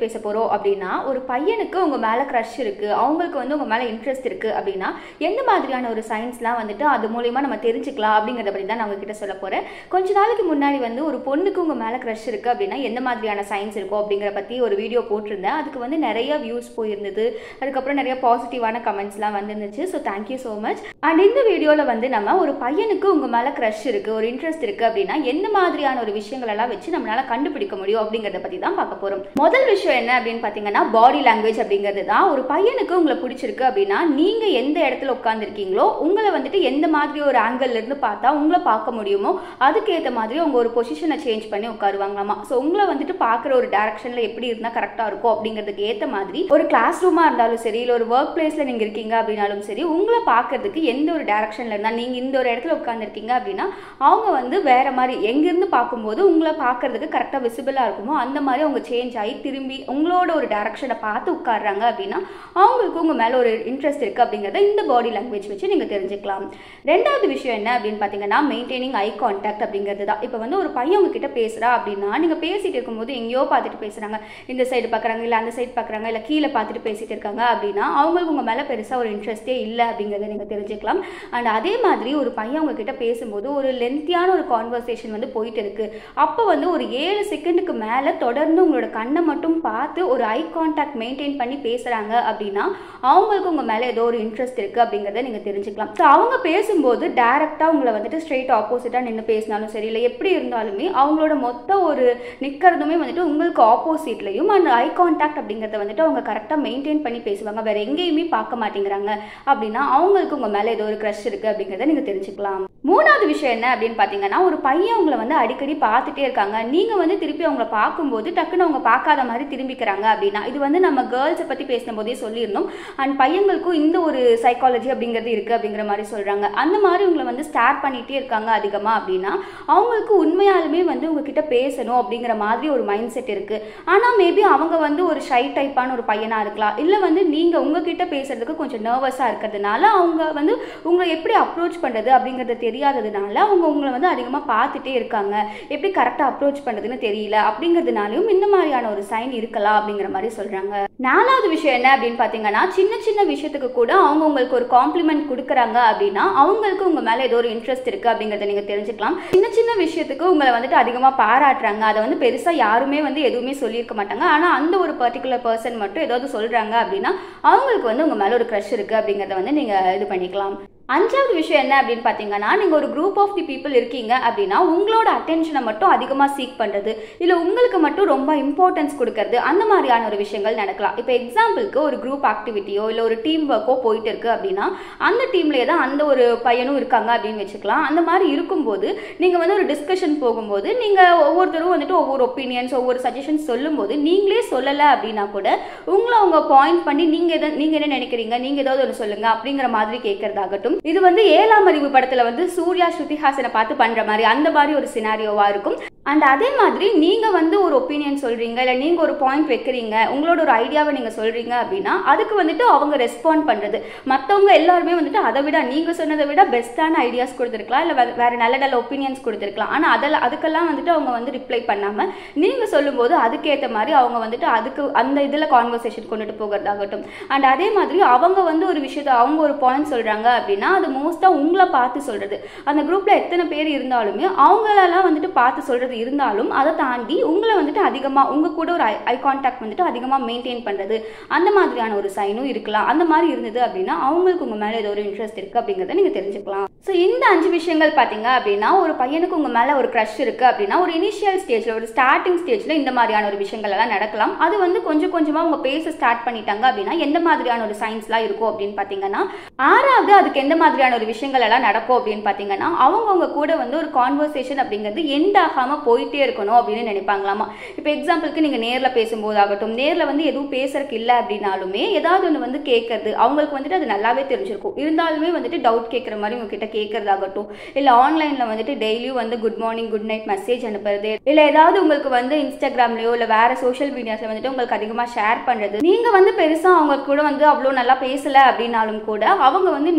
பேச போகிறோம் அப்படின்னா ஒரு பையனுக்கு உங்கள் மேலே க்ரஷ் இருக்குது அவங்களுக்கு வந்து உங்கள் மேலே இன்ட்ரெஸ்ட் இருக்குது அப்படின்னா எந்த மாதிரியான ஒரு சயின்ஸ்லாம் வந்துட்டு அது மூலயமா நம்ம தெரிஞ்சுக்கலாம் அப்படிங்கிறத பற்றி தான் நான் உங்ககிட்ட சொல்ல போகிறேன் கொஞ்ச நாளைக்கு முன்னாடி வந்து ஒரு பொண்ணுக்கு உங்கள் மேலே க்ரஷ் இருக்குது அப்படின்னா எந்த மாதிரியான சயின்ஸ் இருக்கும் அப்படிங்கிற பற்றி ஒரு வீடியோ போட்டிருந்தேன் அதுக்கு வந்து நிறைய வியூஸ் போயிருந்தது அதுக்கப்புறம் நிறைய பாசிட்டிவான கமெண்ட்ஸ்லாம் வந்துருந்துச்சு so thank you so much and இந்த வீடியோவில் வந்து நம்ம ஒரு பையனுக்கு உங்கள் மேலே க்ரஷ் இருக்குது ஒரு இன்ட்ரெஸ்ட் இருக்குது அப்படின்னா எந்த மாதிரியான ஒரு விஷயங்கள் எல்லாம் வச்சு நம்மளால கண்டுபிடிக்க முடியும் அப்படிங்கிறத பற்றி தான் பார்க்க போகிறோம் முதல் விஷயம் என்ன அப்படின்னு பார்த்தீங்கன்னா பாடி லாங்குவேஜ் அப்படிங்கிறது தான் ஒரு பையனுக்கு உங்களை பிடிச்சிருக்கு அப்படின்னா நீங்கள் எந்த இடத்துல உட்காந்துருக்கீங்களோ உங்களை வந்துட்டு எந்த மாதிரி ஒரு ஆங்கிள் இருந்து பார்த்தா உங்களை பார்க்க முடியுமோ அதுக்கேற்ற மாதிரி அவங்க ஒரு பொசிஷனை சேஞ்ச் பண்ணி உட்காருவாங்களாமா ஸோ உங்களை வந்துட்டு பார்க்குற ஒரு டேரக்ஷனில் எப்படி இருந்தால் கரெக்டாக இருக்கும் அப்படிங்கிறதுக்கு ஏற்ற மாதிரி ஒரு கிளாஸ் ரூமாக இருந்தாலும் சரி இல்லை ஒரு ஒர்க் பிளேஸில் நீங்கள் இருக்கீங்க அப்படின்னாலும் சரி உங்களை பார்க்கறதுக்கு எந்த ஒரு டேரக்ஷனில் இருந்தால் நீங்கள் இந்த ஒரு இடத்துல உட்காந்துருக்கீங்க அப்படின்னா அவங்க வந்து வேற மாதிரி எங்கேருந்து பார்க்கும்போது உங்களை பார்க்கறதுக்கு கரெக்டாக விசிபிளாக இருக்குமோ அந்த மாதிரி அவங்க சேஞ்ச் ஆகி திரும்பி உங்களோட ஒரு டேரக்ஷனை பார்த்து உட்காடுறாங்க அப்படின்னா அவங்களுக்கு உங்கள் மேலே ஒரு இன்ட்ரெஸ்ட் இருக்குது அப்படிங்கிறத இந்த பாடி லாங்குவேஜ் வச்சு நீங்கள் தெரிஞ்சுக்கலாம் ரெண்டாவது விஷயம் என்ன அப்படின்னு பார்த்தீங்கன்னா மெயின்டைனிங் ஐ கான்டாக்ட் அப்படிங்கிறது தான் இப்போ வந்து ஒரு பையன் உங்ககிட்ட பேசுகிறா அப்படின்னா நீங்கள் பேசிட்டு இருக்கும்போது எங்கேயோ பார்த்துட்டு பேசுகிறாங்க இந்த சைடு பார்க்குறாங்க இல்லை அந்த சைடு பார்க்குறாங்க இல்லை கீழே பார்த்துட்டு பேசிட்டு இருக்காங்க அப்படின்னா அவங்களுக்கு உங்கள் மேலே பெருசாக ஒரு இன்ட்ரெஸ்ட்டே இல்லை அப்படிங்கிறத நீங்கள் தெரிஞ்சுக்கலாம் அண்ட் அதே மாதிரி ஒரு பையன் உங்ககிட்ட பேசும்போது ஒரு லென்த்தியான ஒரு கான்வர்சேஷன் வந்து போயிட்டு இருக்கு அப்போ வந்து ஒரு ஏழு செகண்டுக்கு மேலே தொடர்ந்து உங்களோட கண்ணை மட்டும் பார்த்து ஒரு ஐ கான்டாக்ட் மெயின்டைன் பண்ணி பேசுகிறாங்க அப்படின்னா அவங்களுக்கு உங்கள் மேலே ஏதோ ஒரு இன்ட்ரெஸ்ட் இருக்குது அப்படிங்கிறத நீங்கள் தெரிஞ்சுக்கலாம் ஸோ அவங்க பேசும்போது டேரெக்டாக உங்களை வந்துட்டு ஸ்ட்ரெயிட் ஆப்போசிட்டாக நின்று பேசினாலும் சரி இல்லை எப்படி இருந்தாலுமே அவங்களோட மொத்த ஒரு நிற்கிறதுமே வந்துட்டு உங்களுக்கு ஆப்போசிட்லையும் அந்த ஐ கான்டாக்ட் அப்படிங்கிறத வந்துட்டு அவங்க கரெக்டாக மெயின்டைன் பண்ணி பேசுவாங்க வேறு எங்கேயுமே பார்க்க மாட்டேங்கிறாங்க அப்படின்னா அவங்களுக்கு உங்கள் மேலே ஏதோ ஒரு க்ரஷ் இருக்குது அப்படிங்கிறத நீங்கள் தெரிஞ்சுக்கலாம் மூணாவது விஷயம் என்ன அப்படின்னு பார்த்தீங்கன்னா ஒரு பையன் உங்களை வந்து அடிக்கடி பார்த்துட்டே இருக்காங்க நீங்கள் வந்து திருப்பி அவங்கள பார்க்கும்போது டக்குன்னு அவங்க பார்க்காத மாதிரி திரும்பிக்கிறாங்க அப்படின்னா இது வந்து நம்ம கேர்ள்ஸை பற்றி பேசின போதே சொல்லியிருந்தோம் அண்ட் பையங்களுக்கும் இந்த ஒரு சைக்காலஜி அப்படிங்கிறது இருக்குது அப்படிங்கிற மாதிரி சொல்கிறாங்க அந்த மாதிரி உங்களை வந்து ஸ்டார்ட் பண்ணிகிட்டே இருக்காங்க அதிகமாக அப்படின்னா அவங்களுக்கு உண்மையாலுமே வந்து உங்ககிட்ட பேசணும் அப்படிங்கிற மாதிரி ஒரு மைண்ட் செட் இருக்குது ஆனால் மேபி அவங்க வந்து ஒரு ஷை டைப்பான ஒரு பையனாக இருக்கலாம் இல்லை வந்து நீங்கள் உங்ககிட்ட பேசுறதுக்கு கொஞ்சம் நர்வஸாக இருக்கிறதுனால அவங்க வந்து உங்களை எப்படி அப்ரோச் பண்ணுறது அப்படிங்கிறது தெரியாததுனால அவங்க உங்களை வந்து அதிகமாக பார்த்துட்டே இருக்காங்க எப்படி கரெக்டாக அப்ரோச் பண்ணுறதுன்னு தெரியல அப்படிங்கிறதுனாலையும் இந்த மாதிரியான ஒரு சைன் இருக்கலாம் அப்படிங்கிற மாதிரி சொல்கிறாங்க நாலாவது விஷயம் என்ன அப்படின்னு பார்த்தீங்கன்னா சின்ன சின்ன விஷயத்துக்கு கூட அவங்க உங்களுக்கு ஒரு காம்ப்ளிமெண்ட் கொடுக்குறாங்க அப்படின்னா அவங்களுக்கு உங்கள் மேலே ஏதோ ஒரு இன்ட்ரெஸ்ட் இருக்குது அப்படிங்கிறத நீங்கள் தெரிஞ்சுக்கலாம் சின்ன சின்ன விஷயத்துக்கு உங்களை வந்துட்டு அதிகமாக பாராட்டுறாங்க அதை வந்து பெருசாக யாருமே வந்து எதுவுமே சொல்லியிருக்க மாட்டாங்க ஆனால் அந்த ஒரு பர்டிகுலர் பர்சன் மட்டும் ஏதாவது சொல்கிறாங்க அப்படின்னா அவங்களுக்கு வந்து உங்கள் மேலே ஒரு க்ரஷ் இருக்குது அப்படிங்கிறத வந்து நீங்கள் இது பண்ணிக்கலாம் அஞ்சாவது விஷயம் என்ன அப்படின்னு பார்த்தீங்கன்னா நீங்கள் ஒரு குரூப் ஆஃப் தி பீப்புள் இருக்கீங்க அப்படின்னா உங்களோட அட்டென்ஷனை மட்டும் அதிகமாக சீக் பண்ணுறது இல்லை உங்களுக்கு மட்டும் ரொம்ப இம்பார்ட்டன்ஸ் கொடுக்கறது அந்த மாதிரியான ஒரு விஷயங்கள் நடக்கலாம் இப்போ எக்ஸாம்பிளுக்கு ஒரு குரூப் ஆக்டிவிட்டியோ இல்லை ஒரு டீம் ஒர்க்கோ போயிட்டு இருக்கு அப்படின்னா அந்த டீம்லேயே தான் அந்த ஒரு பையனும் இருக்காங்க அப்படின்னு வச்சுக்கலாம் அந்த மாதிரி இருக்கும்போது நீங்கள் வந்து ஒரு டிஸ்கஷன் போகும்போது நீங்கள் ஒவ்வொருத்தரும் வந்துட்டு ஒவ்வொரு ஒப்பீனியன்ஸ் ஒவ்வொரு சஜஷன்ஸ் சொல்லும்போது நீங்களே சொல்லலை அப்படின்னா கூட உங்களை அவங்க பாயிண்ட் பண்ணி நீங்கள் எதை நீங்கள் என்ன நினைக்கிறீங்க நீங்கள் ஏதாவது ஒன்று சொல்லுங்கள் அப்படிங்கிற மாதிரி கேட்கறதாகட்டும் இது வந்து ஏழாம் அறிவு படத்துல வந்து சூர்யா ஸ்ருதிஹாசனை பார்த்து பண்ற மாதிரி அந்த மாதிரி ஒரு சினாரியோவா இருக்கும் அண்ட் அதே மாதிரி நீங்க வந்து ஒரு ஒப்பீனியன் சொல்றீங்க இல்ல நீங்க ஒரு பாயிண்ட் வைக்கிறீங்க உங்களோட ஒரு ஐடியாவை நீங்க சொல்றீங்க அப்படின்னா அதுக்கு வந்துட்டு அவங்க ரெஸ்பாண்ட் பண்றது மற்றவங்க எல்லாருமே வந்துட்டு அதை விட நீங்க சொன்னதை விட பெஸ்ட்டான ஐடியாஸ் கொடுத்துருக்கலாம் இல்ல வேற நல்ல நல்ல ஒப்பீனியன்ஸ் கொடுத்துருக்கலாம் ஆனா அதெல்லாம் அதுக்கெல்லாம் வந்துட்டு அவங்க வந்து ரிப்ளை பண்ணாம நீங்க சொல்லும்போது அதுக்கேற்ற மாதிரி அவங்க வந்துட்டு அதுக்கு அந்த இதுல கான்வர்சேஷன் கொண்டுட்டு போகிறதாகட்டும் அண்ட் அதே மாதிரி அவங்க வந்து ஒரு விஷயத்த அவங்க ஒரு பாயிண்ட் சொல்றாங்க அப்படின்னா அது மோஸ்டா உங்களை பார்த்து சொல்றது அந்த குரூப்ல எத்தனை பேர் இருந்தாலுமே அவங்களெல்லாம் வந்துட்டு பார்த்து சொல்றது இருந்தாலும் அதை தாண்டி உங்களை வந்துட்டு அதிகமாக உங்கள் கூட ஒரு ஐ கான்டாக்ட் வந்துட்டு அதிகமாக மெயின்டைன் பண்ணுறது அந்த மாதிரியான ஒரு சைனும் இருக்கலாம் அந்த மாதிரி இருந்தது அப்படின்னா அவங்களுக்கு உங்கள் மேலே ஏதோ ஒரு இன்ட்ரெஸ்ட் இருக்குது அப்படிங்கிறத நீங்கள் தெரிஞ்சுக்கலாம் ஸோ இந்த அஞ்சு விஷயங்கள் பார்த்தீங்க அப்படின்னா ஒரு பையனுக்கு உங்கள் மேலே ஒரு க்ரஷ் இருக்குது அப்படின்னா ஒரு இனிஷியல் ஸ்டேஜில் ஒரு ஸ்டார்டிங் ஸ்டேஜில் இந்த மாதிரியான ஒரு விஷயங்கள் எல்லாம் நடக்கலாம் அது வந்து கொஞ்சம் கொஞ்சமாக அவங்க பேச ஸ்டார்ட் பண்ணிட்டாங்க அப்படின்னா எந்த மாதிரியான ஒரு சயின்ஸ்லாம் இருக்கும் அப்படின்னு பார்த்தீங்கன்னா ஆறாவது அதுக்கு எந்த மாதிரியான ஒரு விஷயங்கள் எல்லாம் நடக்கும் அப்படின்னு பார்த்தீங்கன்னா அவங்கவுங்க கூட வந்து ஒரு கான்வர்சேஷன் அப்படிங்கிறது எண்ட் ஆகாமல் போயிட்டே இருக்கணும் அப்படின்னு நினைப்பாங்களாமா இப்போ எக்ஸாம்பிளுக்கு நீங்கள் நேரில் பேசும்போது ஆகட்டும் நேரில் வந்து எதுவும் பேசுறதுக்கு இல்லை அப்படின்னாலுமே ஏதாவது ஒன்று வந்து கேட்கறது அவங்களுக்கு வந்துட்டு அது நல்லாவே தெரிஞ்சிருக்கும் இருந்தாலுமே வந்துட்டு டவுட் கேட்குற மாதிரி உங்ககிட்ட கேட்கறதாகட்டும் இல்லை ஆன்லைனில் வந்துட்டு டெய்லியும் வந்து good morning good night message அனுப்புறது இல்லை ஏதாவது உங்களுக்கு வந்து இன்ஸ்டாகிராம்லையோ இல்லை வேற சோஷியல் மீடியாஸில் வந்துட்டு உங்களுக்கு அதிகமாக ஷேர் பண்ணுறது நீங்கள் வந்து பெருசாக அவங்க கூட வந்து அவ்வளோ நல்லா பேசலை அப்படின்னாலும் கூட அவங்க வந்து நீங்கள் போடுற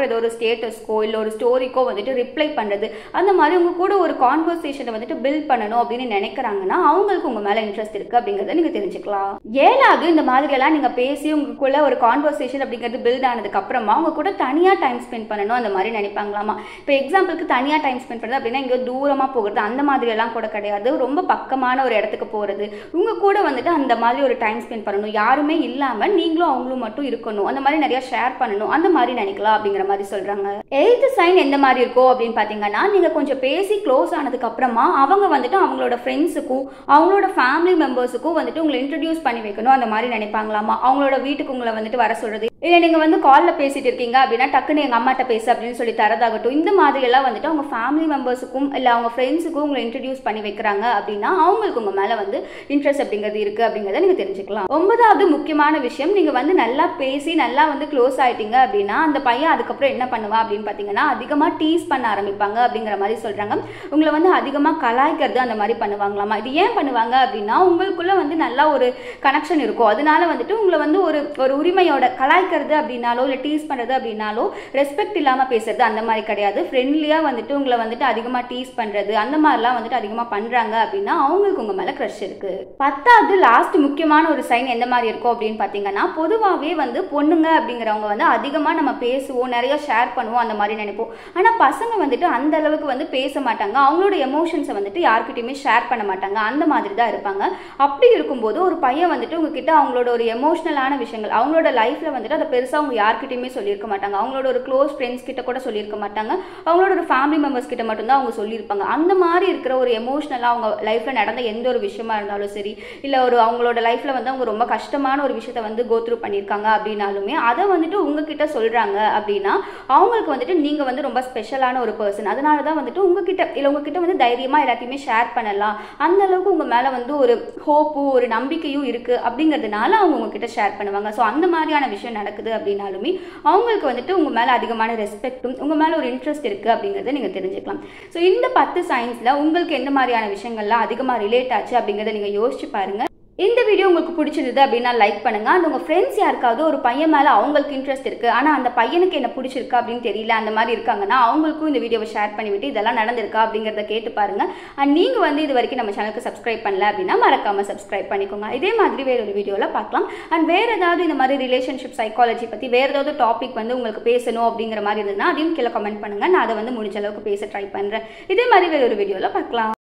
போடுற ஏதோ ஒரு ஸ்டேட்டஸ்க்கோ இல்லை ஒரு ஸ்டோரிக்கோ வந்துட்டு ரிப்ளை பண்ணுறது அந்த மாதிரி உங்க கூட ஒரு கான்வர்சேஷனை வந்துட்டு பில்ட் பண்ணணும் அப்படின்னு நினைக்கிறாங்கன்னா அவங்களுக்கு உங்க மேல இன்ட்ரெஸ்ட் இருக்கு அப்படிங்கறத நீங்க தெரிஞ்சுக்கலாம் ஏழாவது இந்த மாதிரி எல்லாம் நீங்க பேசி உங்களுக்குள்ள ஒரு கான்வர்சேஷன் அப்படிங்கிறது பில்ட் ஆனதுக்கு அப்புறமா உங்க கூட தனியா டைம் ஸ்பெண்ட் பண்ணணும் அந்த மாதிரி நினைப்பாங்களாமா இப்போ எக்ஸாம்பிளுக்கு தனியா டைம் ஸ்பெண்ட் பண்ணுறது அப்படின்னா எங்கேயோ தூரமா போகிறது அந்த மாதிரி எல்லாம் கூட கிடையாது ரொம்ப பக்கமான ஒரு இடத்துக்கு போறது உங்க கூட வந்துட்டு அந்த மாதிரி ஒரு டைம் ஸ்பெண்ட் பண்ணணும் யாருமே இல்லாம நீங்களும் அவங்களும் மட்டும் இருக்கணும் அந்த மாதிரி நிறைய ஷேர் பண்ணணும் அந்த மாதிரி நினைக்கலாம் அப்படிங்கிற மாதிரி சொல்றாங்க எய்த் சைன் எந்த மாதிரி இருக்கோ அப்படின்னு பாத்தீங்கன்னா நீங்க கொஞ்சம் பேசி க்ளோஸ் ஆனதுக்கு அப்புறமா அவங்க வந்துட்டு அவங்களோட ஃப்ரெண்ட்ஸுக்கும் அவங்களோட ஃபேமிலி மெம்பர்ஸுக்கும் வந்துட்டு உங்களை இன்ட்ரடியூஸ் பண்ணி வைக்கணும் அந்த மாதிரி நினைப்பாங்களாமா அவங்களோட வீட்டுக்கு உங்களை வந்துட்டு வர சொல்றது இல்லை நீங்கள் வந்து காலில் பேசிட்டு இருக்கீங்க அப்படின்னா டக்குன்னு எங்கள் அம்மாட்ட பேசு அப்படின்னு சொல்லி தரதாகட்டும் இந்த மாதிரி எல்லாம் வந்துட்டு அவங்க ஃபேமிலி மெம்பர்ஸுக்கும் இல்லை அவங்க ஃப்ரெண்ட்ஸுக்கும் உங்களை இன்ட்ரடியூஸ் பண்ணி வைக்கிறாங்க அப்படின்னா அவங்களுக்கு உங்கள் மேலே வந்து இன்ட்ரெஸ்ட் அப்படிங்கிறது இருக்குது அப்படிங்கிறத நீங்கள் தெரிஞ்சுக்கலாம் ஒன்பதாவது முக்கியமான விஷயம் நீங்கள் வந்து நல்லா பேசி நல்லா வந்து க்ளோஸ் ஆயிட்டீங்க அப்படின்னா அந்த பையன் அதுக்கப்புறம் என்ன பண்ணுவா அப்படின்னு பார்த்தீங்கன்னா அதிகமாக டீஸ் பண்ண ஆரம்பிப்பாங்க அப்படிங்கிற மாதிரி சொல்கிறாங்க உங்களை வந்து அதிகமாக கலாய்க்கிறது அந்த மாதிரி பண்ணுவாங்களாமா இது ஏன் பண்ணுவாங்க அப்படின்னா உங்களுக்குள்ள வந்து நல்லா ஒரு கனெக்ஷன் இருக்கும் அதனால வந்துட்டு உங்களை வந்து ஒரு ஒரு உரிமையோட கலாய்க்கிறது அப்படின்னாலோ இல்லை டீஸ் பண்ணுறது அப்படின்னாலோ ரெஸ்பெக்ட் இல்லாமல் பேசுறது அந்த மாதிரி கிடையாது ஃப்ரெண்ட்லியாக வந்துட்டு உங்களை வந்துட்டு அதிகமாக டீஸ் பண்ணுறது அந்த மாதிரிலாம் வந்துட்டு அதிகமாக பண்ணுறாங்க அப்படின்னா அவங்களுக்கு உங்கள் மேலே க்ரஷ் இருக்குது பத்தாவது லாஸ்ட் முக்கியமான ஒரு சைன் எந்த மாதிரி இருக்கும் அப்படின்னு பார்த்தீங்கன்னா பொதுவாகவே வந்து பொண்ணுங்க அப்படிங்கிறவங்க வந்து அதிகமாக நம்ம பேசுவோம் நிறைய ஷேர் பண்ணுவோம் அந்த மாதிரி நினைப்போம் ஆனால் பசங்க வந்துட்டு அந்த அளவுக்கு வந்து பேச மாட்டாங்க அவங்களோட எமோஷன்ஸை வந்துட்டு யார்கிட்டயுமே ஷேர் பண்ண மாட்டாங்க அந்த மாதிரி தான் இருப்பாங்க அப்படி இருக்கும்போது ஒரு பையன் வந்துட்டு உங்ககிட்ட அவங்களோட ஒரு எமோஷனலான விஷயங்கள் அவங்களோட லைஃப்பில் வந்துட்டு அதை பெருசாக அவங்க யார்கிட்டயுமே சொல்லியிருக்க மாட்டாங்க அவங்களோட ஒரு க்ளோஸ் ஃப்ரெண்ட்ஸ் கிட்ட கூட சொல்லியிருக்க மாட்டாங்க அவங்களோட ஒரு ஃபேமிலி மெம்பர்ஸ் கிட்ட மட்டும்தான் அவங்க சொல்லியிருப்பாங்க அந்த மாதிரி இருக்கிற ஒரு எமோஷனலாக அவங்க லைஃப்பில் நடந்த எந்த ஒரு விஷயமா இருந்தாலும் சரி இல்லை ஒரு அவங்களோட லைஃப்பில் வந்து அவங்க ரொம்ப கஷ்டமான ஒரு விஷயத்த வந்து கோத்ரூ பண்ணியிருக்காங்க அப்படின்னாலுமே அதை வந்துட்டு உங்ககிட்ட சொல்கிறாங்க அப்படின்னா அவங்களுக்கு வந்துட்டு நீங்கள் வந்து ரொம்ப ஸ்பெஷலான ஒரு பர்சன் அதனால தான் வந்துட்டு உங்ககிட்ட இல்லை உங்ககிட்ட வந்து தைரியமாக எல்லாத்தையுமே ஷேர் பண்ணலாம் அந்த அளவுக்கு உங்கள் மேலே வந்து ஒரு ஹோப்பும் ஒரு நம்பிக்கையும் இருக்குது அப்படிங்கிறதுனால அவங்க உங்ககிட்ட ஷேர் பண்ணுவாங்க ஸோ அந்த மாதிரியான விஷயம் நடக்குது அப்படின்னாலுமே அவங்களுக்கு வந்துட்டு உங்கள் மேலே அதிகமான ரெஸ்பெக்ட்டும் உங்கள் மேலே ஒரு இன்ட்ரெஸ்ட் இருக்குது அப்படிங்கிறத நீங்கள் தெரிஞ்சுக்கலாம் ஸோ இந்த பத்து சயின்ஸில் உங்களுக்கு எந்த மாதிரியான விஷயங்கள்லாம் அதிகமாக ரிலேட் ஆச்சு அப்படிங்கிறத நீங்கள் யோசிச்சு பாருங்கள் இந்த வீடியோ உங்களுக்கு பிடிச்சிருந்தது அப்படின்னா லைக் பண்ணுங்க அண்ட் உங்க ஃப்ரெண்ட்ஸ் யாருக்காவது ஒரு பையன் மேல அவங்களுக்கு இன்ட்ரெஸ்ட் இருக்கு ஆனா அந்த பையனுக்கு என்ன பிடிச்சிருக்கு அப்படின்னு தெரியல அந்த மாதிரி இருக்காங்கன்னா அவங்களுக்கும் இந்த வீடியோவை ஷேர் பண்ணிவிட்டு இதெல்லாம் நடந்திருக்கா அப்படிங்கறத கேட்டு பாருங்க அண்ட் நீங்க வந்து இது வரைக்கும் நம்ம சேனலுக்கு சப்ஸ்கிரைப் பண்ணல அப்படின்னா மறக்காம சப்ஸ்கிரைப் பண்ணிக்கோங்க இதே மாதிரி வேற ஒரு வீடியோல பார்க்கலாம் அண்ட் வேற ஏதாவது இந்த மாதிரி ரிலேஷன்ஷிப் சைக்காலஜி பத்தி வேற ஏதாவது டாபிக் வந்து உங்களுக்கு பேசணும் அப்படிங்கிற மாதிரி இருந்ததுன்னா அதையும் கீழே கமெண்ட் பண்ணுங்க நான் அதை வந்து முடிஞ்ச அளவுக்கு பேச ட்ரை பண்றேன் இதே மாதிரி வேற ஒரு வீடியோல பார்க்கலாம்